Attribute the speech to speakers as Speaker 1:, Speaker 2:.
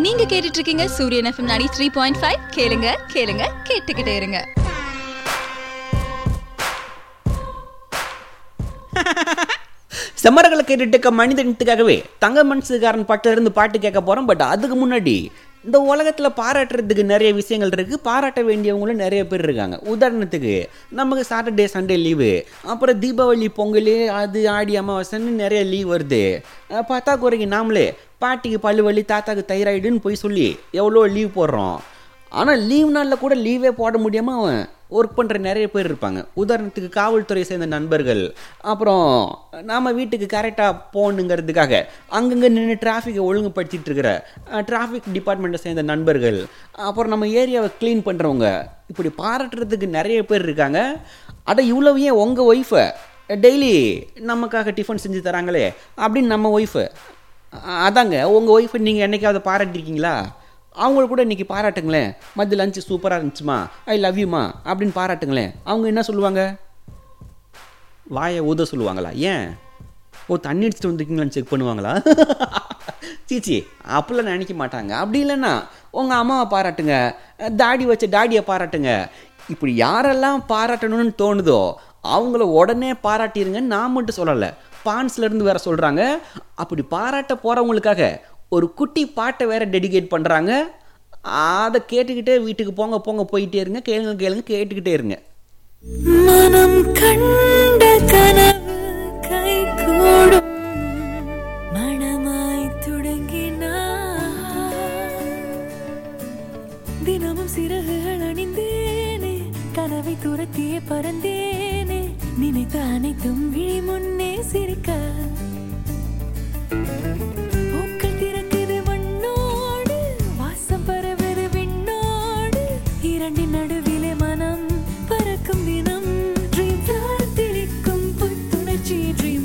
Speaker 1: நீங்க கேட்டுட்டு இருக்கீங்க சூரியன் எஃப்எம் 93.5 த்ரீ பாயிண்ட் ஃபைவ் கேளுங்க கேளுங்க கேட்டுக்கிட்டே இருங்க
Speaker 2: செம்மரங்களை கேட்டுட்டு இருக்க மனிதனத்துக்காகவே தங்க மனசுக்காரன் பாட்டுல இருந்து பாட்டு கேட்க போறோம் பட் அதுக்கு முன்னாடி இந்த உலகத்துல பாராட்டுறதுக்கு நிறைய விஷயங்கள் இருக்கு பாராட்ட வேண்டியவங்களும் நிறைய பேர் இருக்காங்க உதாரணத்துக்கு நமக்கு சாட்டர்டே சண்டே லீவு அப்புறம் தீபாவளி பொங்கல் அது ஆடி அமாவாசைன்னு நிறைய லீவ் வருது அஹ் பார்த்தா குறைக்கு நாமளே பாட்டிக்கு பல்லு வலி தாத்தாக்கு தைராய்டுன்னு போய் சொல்லி எவ்வளோ லீவ் போடுறோம் ஆனால் லீவ் நாளில் கூட லீவே போட முடியாமல் அவன் ஒர்க் பண்ணுற நிறைய பேர் இருப்பாங்க உதாரணத்துக்கு காவல்துறை சேர்ந்த நண்பர்கள் அப்புறம் நாம் வீட்டுக்கு கரெக்டாக போகணுங்கிறதுக்காக அங்கங்கே நின்று டிராஃபிக்கை ஒழுங்குபடுத்திட்டு இருக்கிற டிராஃபிக் டிபார்ட்மெண்ட்டை சேர்ந்த நண்பர்கள் அப்புறம் நம்ம ஏரியாவை க்ளீன் பண்ணுறவங்க இப்படி பாராட்டுறதுக்கு நிறைய பேர் இருக்காங்க அட இவ்வளவு ஏன் உங்கள் ஒய்ஃபை டெய்லி நமக்காக டிஃபன் செஞ்சு தராங்களே அப்படின்னு நம்ம ஒய்ஃபு அதாங்க உங்கள் ஒய்ஃபை நீங்கள் என்னைக்காவது பாராட்டிருக்கீங்களா அவங்கள கூட இன்னைக்கு பாராட்டுங்களேன் மத்திய லஞ்சு சூப்பராக இருந்துச்சுமா ஐ லவ் யூமா அப்படின்னு பாராட்டுங்களேன் அவங்க என்ன சொல்லுவாங்க வாயை ஊத சொல்லுவாங்களா ஏன் ஓ தண்ணி அடிச்சுட்டு வந்திருக்கீங்களான்னு செக் பண்ணுவாங்களா சீச்சி அப்படிலாம் நினைக்க மாட்டாங்க அப்படி இல்லைன்னா உங்கள் அம்மாவை பாராட்டுங்க தாடி வச்ச டாடியை பாராட்டுங்க இப்படி யாரெல்லாம் பாராட்டணும்னு தோணுதோ அவங்கள உடனே பாராட்டிருங்கன்னு நான் மட்டும் சொல்லலை பான்ஸ்ல இருந்து வேற சொல்கிறாங்க அப்படி பாராட்ட போகிறவங்களுக்காக ஒரு குட்டி பாட்டை வேற டெடிகேட் பண்ணுறாங்க அதை கேட்டுக்கிட்டே வீட்டுக்கு போங்க போங்க போயிட்டே இருங்க கேளுங்க கேளுங்க கேட்டுக்கிட்டே இருங்க
Speaker 3: மனம் கண்ட கனவு கைகூடும் மனமாய் தொடங்கினார் தினமும் சிறகுகள் அணிந்தேனே கனவை துரத்தியே பறந்தேனே நினைத்த அனைத்தும் விழி முன்னே சிரிக்க பூக்கள் திறக்குது மண்ணோடு வாசம் பரவுது விண்ணோடு இரண்டின் நடுவிலே மனம் பறக்கும் தினம் ட்ரீம் திரிக்கும் புத்துணர்ச்சி ட்ரீம்